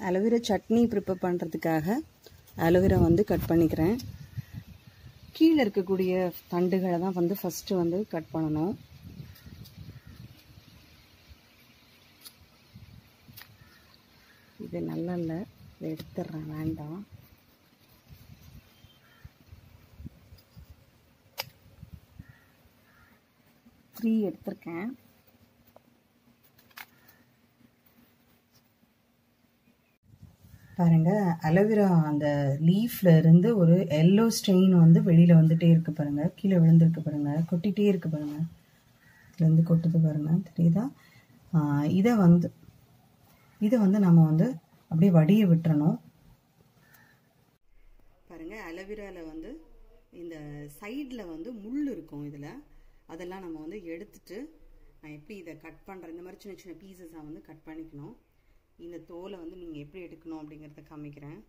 aloe vera chutney prepare பண்ணுறதுக்காக aloe vera வந்து cut பண்ணிக்கிறேன் கீழே இருக்கக்கூடிய தண்டுகளை தான் வந்து ஃபஸ்ட்டு வந்து கட் பண்ணணும் இது நல்லா இல்லை இதை எடுத்துடுறேன் வேண்டாம் த்ரீ எடுத்திருக்கேன் பாருங்க அலோவேரா அந்த லீஃப்ல இருந்து ஒரு எல்லோ ஸ்டெயின் வந்து வெளியில வந்துட்டே இருக்கு பாருங்க கீழே விழுந்திருக்கு பாருங்க கொட்டிட்டே இருக்கு பாருங்க இதுல இருந்து கொட்டுது பாருங்க தெரியுதா ஆஹ் இதை வந்து இதை வந்து நம்ம வந்து அப்படியே வடிய விட்டுறணும் பாருங்க அலோவேரால வந்து இந்த சைடில் வந்து முள் இருக்கும் இதில் அதெல்லாம் நம்ம வந்து எடுத்துட்டு நான் எப்படி இதை கட் பண்ணுறேன் இந்த மாதிரி சின்ன சின்ன பீசஸாக வந்து கட் பண்ணிக்கணும் இந்த தோலை வந்து நீங்கள் எப்படி எடுக்கணும் அப்படிங்கிறத காமிக்கிறேன்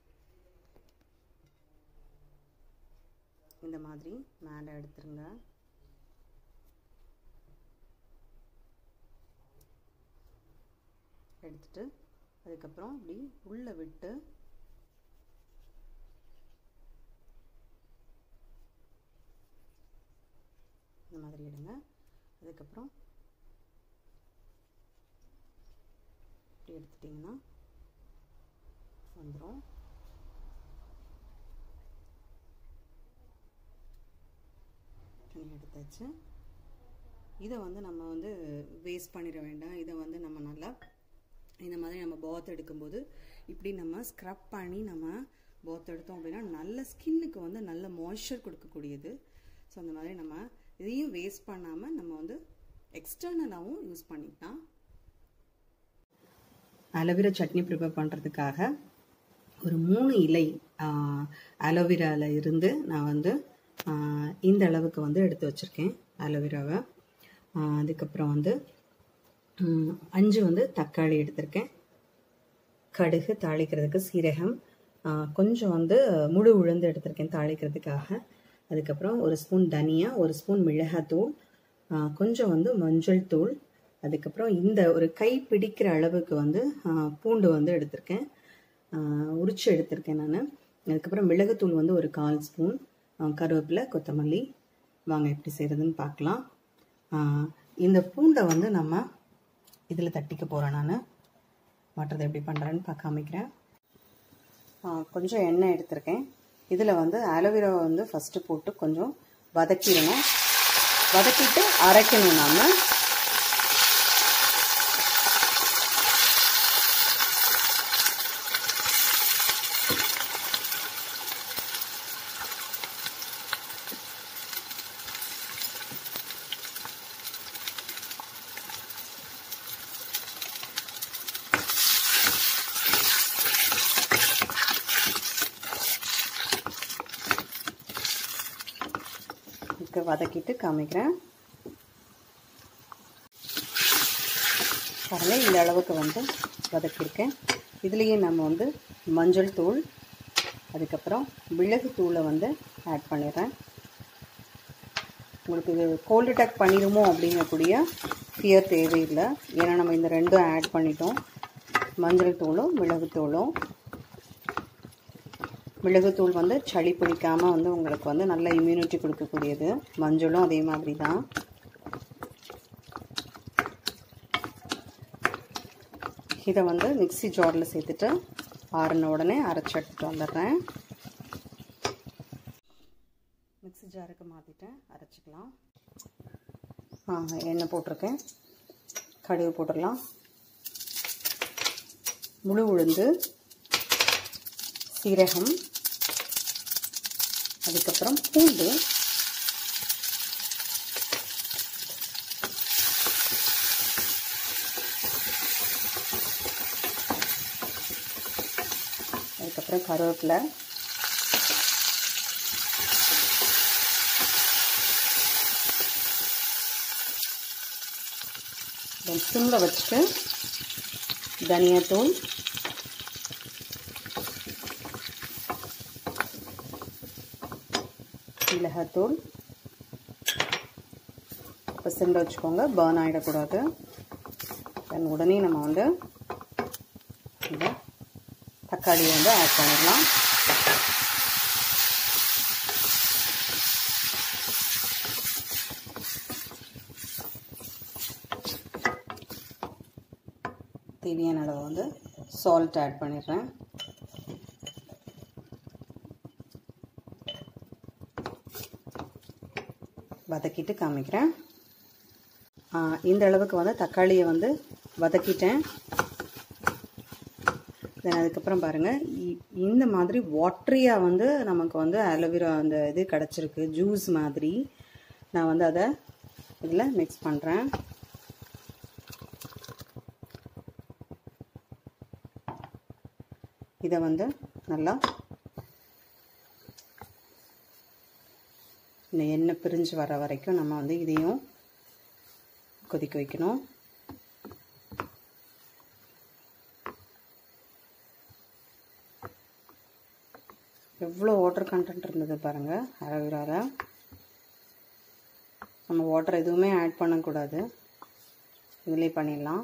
இந்த மாதிரி மேலே எடுத்துருங்க எடுத்துட்டு அதுக்கப்புறம் இப்படி உள்ளே விட்டு இந்த மாதிரி எடுங்க அதுக்கப்புறம் இப்படி எடுத்துட்டிங்கன்னா வந்துடும் தனி எடுத்தாச்சு இதை வந்து நம்ம வந்து வேஸ்ட் பண்ணிட வேண்டாம் இதை வந்து நம்ம நல்லா இந்த மாதிரி நம்ம பாத் எடுக்கும்போது இப்படி நம்ம ஸ்க்ரப் பண்ணி நம்ம பாத் எடுத்தோம் அப்படின்னா நல்ல ஸ்கின்னுக்கு வந்து நல்ல மாய்ஸ்சர் கொடுக்கக்கூடியது ஸோ அந்த மாதிரி நம்ம இதையும் வேஸ்ட் பண்ணாமல் நம்ம வந்து எக்ஸ்டர்னலாகவும் யூஸ் பண்ணிக்கலாம் அலோவேரா சட்னி ப்ரிப்பேர் பண்ணுறதுக்காக ஒரு மூணு இலை அலோவேராவில் இருந்து நான் வந்து இந்த அளவுக்கு வந்து எடுத்து வச்சுருக்கேன் அலோவேராவை அதுக்கப்புறம் வந்து அஞ்சு வந்து தக்காளி எடுத்திருக்கேன் கடுகு தாளிக்கிறதுக்கு சீரகம் கொஞ்சம் வந்து முழு உளுந்து எடுத்திருக்கேன் தாளிக்கிறதுக்காக அதுக்கப்புறம் ஒரு ஸ்பூன் தனியா ஒரு ஸ்பூன் மிளகாத்தூள் கொஞ்சம் வந்து மஞ்சள் தூள் அதுக்கப்புறம் இந்த ஒரு கை பிடிக்கிற அளவுக்கு வந்து பூண்டு வந்து எடுத்திருக்கேன் உரிச்சு எடுத்திருக்கேன் நான் அதுக்கப்புறம் மிளகுத்தூள் வந்து ஒரு கால் ஸ்பூன் கருவேப்பிலை கொத்தமல்லி வாங்க எப்படி செய்கிறதுன்னு பார்க்கலாம் இந்த பூண்டை வந்து நம்ம இதில் தட்டிக்க போகிறேன் நான் மற்றதை எப்படி பண்ணுறேன்னு பார்க்க காமிக்கிறேன் கொஞ்சம் எண்ணெய் எடுத்திருக்கேன் இதில் வந்து ஆலோவேராவை வந்து ஃபஸ்ட்டு போட்டு கொஞ்சம் வதக்கிடணும் வதக்கிட்டு அரைக்கணும் நாம் இதுக்கு வதக்கிட்டு காமிக்கிறேன் பாருங்கள் இந்த அளவுக்கு வந்து வதக்கியிருக்கேன் இதுலேயே நம்ம வந்து மஞ்சள் தூள் அதுக்கப்புறம் மிளகு தூளை வந்து ஆட் பண்ணிடுறேன் உங்களுக்கு இது கோல்டு டக் பண்ணிடுமோ அப்படிங்கக்கூடிய ஃபியர் தேவையில்லை ஏன்னா நம்ம இந்த ரெண்டும் ஆட் பண்ணிட்டோம் மஞ்சள் தூளும் மிளகுத்தூளும் மிளகுத்தூள் வந்து சளி பிடிக்காமல் வந்து உங்களுக்கு வந்து நல்ல இம்யூனிட்டி கொடுக்கக்கூடியது மஞ்சளும் அதே மாதிரி தான் இதை வந்து மிக்சி ஜாரில் சேர்த்துட்டு ஆறின உடனே அரைச்சி எடுத்துகிட்டு வந்துடுறேன் மிக்சி ஜாருக்கு மாற்றிட்டேன் அரைச்சிக்கலாம் ஆ எண்ணெய் போட்டிருக்கேன் கடுகு போட்டுடலாம் முழு உளுந்து சீரகம் அதுக்கப்புறம் பூண்டு அதுக்கப்புறம் கருவேப்பிலை சிம்மில் வச்சுட்டு தனியாத்தூள் மிளகாத்தூள் இப்போ சிம்மில் வச்சுக்கோங்க பேர்ன் ஆகிடக்கூடாது தென் உடனே நம்ம வந்து இதை தக்காளியை வந்து ஆட் பண்ணிடலாம் தேவையான அளவு வந்து சால்ட் ஆட் பண்ணிடுறேன் வதக்கிட்டு காமிக்கிறேன் இந்த அளவுக்கு வந்து தக்காளியை வந்து வதக்கிட்டேன் தென் அதுக்கப்புறம் பாருங்கள் இந்த மாதிரி வாட்ரியாக வந்து நமக்கு வந்து அலோவேரா அந்த இது கிடச்சிருக்கு ஜூஸ் மாதிரி நான் வந்து அதை இதில் மிக்ஸ் பண்ணுறேன் இதை வந்து நல்லா இந்த எண்ணெய் பிரிஞ்சு வர வரைக்கும் நம்ம வந்து இதையும் கொதிக்க வைக்கணும் எவ்வளோ வாட்டர் கண்டென்ட் இருந்தது பாருங்கள் அலோவேராவில் நம்ம வாட்டர் எதுவுமே ஆட் பண்ணக்கூடாது இதிலே பண்ணிடலாம்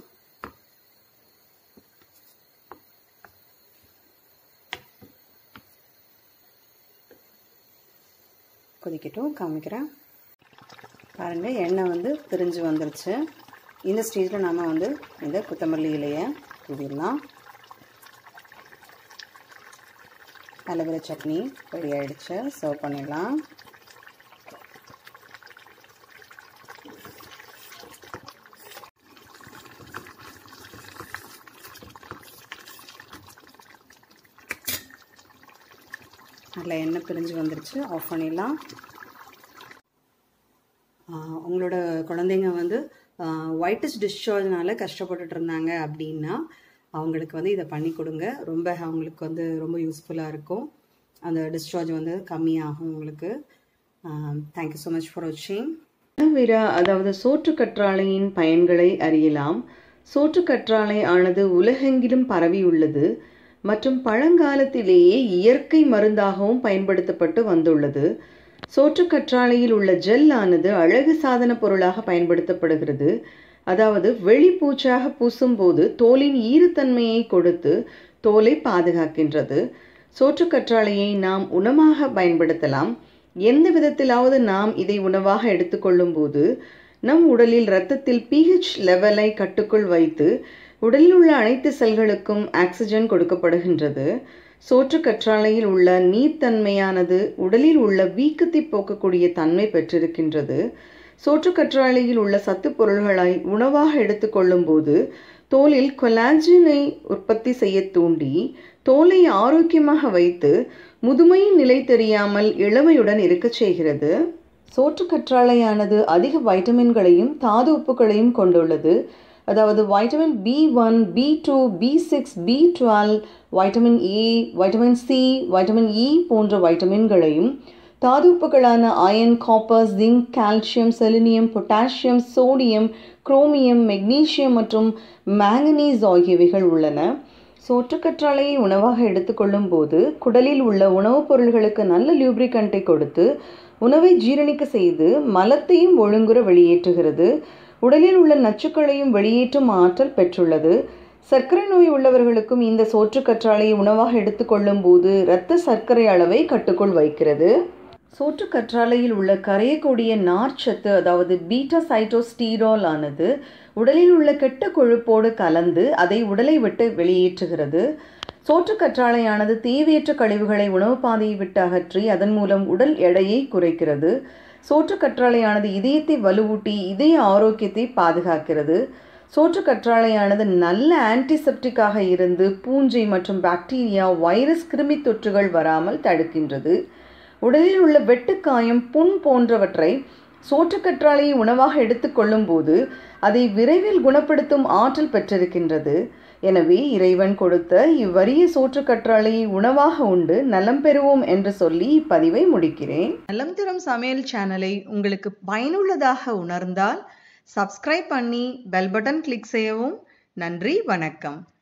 கொதிக்கட்டும் காமிக்கிறேன் பாருங்கள் எண்ணெய் வந்து பிரிஞ்சு வந்துருச்சு இந்த ஸ்டேஜில் நாம் வந்து இந்த கொத்தமல்லி இலையை தூவிடலாம் அலோவேரா சட்னி ரெடி ஆகிடுச்சு சர்வ் பண்ணிடலாம் நல்லா எண்ணெய் பிரிஞ்சு வந்துருச்சு ஆஃப் பண்ணிடலாம் உங்களோட குழந்தைங்க வந்து ஒயிட்டஸ்ட் டிஸ்சார்ஜ்னால கஷ்டப்பட்டுட்டு இருந்தாங்க அப்படின்னா அவங்களுக்கு வந்து இதை பண்ணி கொடுங்க ரொம்ப அவங்களுக்கு வந்து ரொம்ப யூஸ்ஃபுல்லாக இருக்கும் அந்த டிஸ்சார்ஜ் வந்து கம்மியாகும் உங்களுக்கு தேங்க்யூ ஸோ மச் ஃபார் வாட்சிங் அலோவேரா அதாவது சோற்று கற்றாழையின் பயன்களை அறியலாம் சோற்று கற்றாழை ஆனது உலகெங்கிலும் பரவியுள்ளது மற்றும் பழங்காலத்திலேயே இயற்கை மருந்தாகவும் பயன்படுத்தப்பட்டு வந்துள்ளது சோற்று கற்றாழையில் உள்ள ஜெல் ஆனது அழகு சாதன பொருளாக பயன்படுத்தப்படுகிறது அதாவது வெளிப்பூச்சாக பூசும்போது தோலின் ஈரத்தன்மையை கொடுத்து தோலை பாதுகாக்கின்றது சோற்று கற்றாழையை நாம் உணவாக பயன்படுத்தலாம் எந்த விதத்திலாவது நாம் இதை உணவாக எடுத்துக்கொள்ளும் போது நம் உடலில் இரத்தத்தில் பிஹெச் லெவலை கட்டுக்குள் வைத்து உடலில் உள்ள அனைத்து செல்களுக்கும் ஆக்சிஜன் கொடுக்கப்படுகின்றது சோற்று கற்றாழையில் உள்ள நீர்த்தன்மையானது உடலில் உள்ள வீக்கத்தை போக்கக்கூடிய தன்மை பெற்றிருக்கின்றது சோற்று கற்றாழையில் உள்ள சத்து பொருள்களை உணவாக எடுத்துக்கொள்ளும் போது தோலில் கொலாஜினை உற்பத்தி செய்ய தூண்டி தோலை ஆரோக்கியமாக வைத்து முதுமையின் நிலை தெரியாமல் இளமையுடன் இருக்கச் செய்கிறது சோற்று கற்றாழையானது அதிக வைட்டமின்களையும் தாது உப்புகளையும் கொண்டுள்ளது அதாவது vitamin B one B two B six B twelve vitamin A vitamin C vitamin E போன்ற வைட்டமின்களையும் தாதுப்புகளான iron copper zinc calcium selenium potassium sodium chromium magnesium மற்றும் மேங்கனீஸ் ஆகியவைகள் உள்ளன சோற்றுக்கற்றாழையை உணவாக எடுத்துக்கொள்ளும் போது குடலில் உள்ள உணவுப் பொருள்களுக்கு நல்ல லியூப்ரிகண்ட்டை கொடுத்து உணவை ஜீரணிக்க செய்து மலத்தையும் ஒழுங்குற வெளியேற்றுகிறது உடலில் உள்ள நச்சுக்களையும் வெளியேற்றும் ஆற்றல் பெற்றுள்ளது சர்க்கரை நோய் உள்ளவர்களுக்கும் இந்த சோற்று கற்றாழையை உணவாக எடுத்துக்கொள்ளும் போது இரத்த சர்க்கரை அளவை கட்டுக்குள் வைக்கிறது சோற்று கற்றாழையில் உள்ள கரையக்கூடிய நார்ச்சத்து அதாவது பீட்டா சைட்டோஸ்டீரால் ஆனது உடலில் உள்ள கெட்ட கொழுப்போடு கலந்து அதை உடலை விட்டு வெளியேற்றுகிறது சோற்று கற்றாழையானது தேவையற்ற கழிவுகளை உணவு பாதையை விட்டு அகற்றி அதன் மூலம் உடல் எடையை குறைக்கிறது சோற்று கற்றாழையானது இதயத்தை வலுவூட்டி இதய ஆரோக்கியத்தை பாதுகாக்கிறது சோற்று கற்றாழையானது நல்ல ஆன்டிசெப்டிக்காக இருந்து பூஞ்சை மற்றும் பாக்டீரியா வைரஸ் கிருமி தொற்றுகள் வராமல் தடுக்கின்றது உடலில் உள்ள வெட்டுக்காயம் புண் போன்றவற்றை சோற்றுக்கற்றாழையை உணவாக எடுத்துக்கொள்ளும் போது அதை விரைவில் குணப்படுத்தும் ஆற்றல் பெற்றிருக்கின்றது எனவே இறைவன் கொடுத்த இவ்வரிய சோற்றுக்கற்றாழையை உணவாக உண்டு நலம் பெறுவோம் என்று சொல்லி இப்பதிவை முடிக்கிறேன் நலம் தரும் சமையல் சேனலை உங்களுக்கு பயனுள்ளதாக உணர்ந்தால் சப்ஸ்கிரைப் பண்ணி பெல் பட்டன் கிளிக் செய்யவும் நன்றி வணக்கம்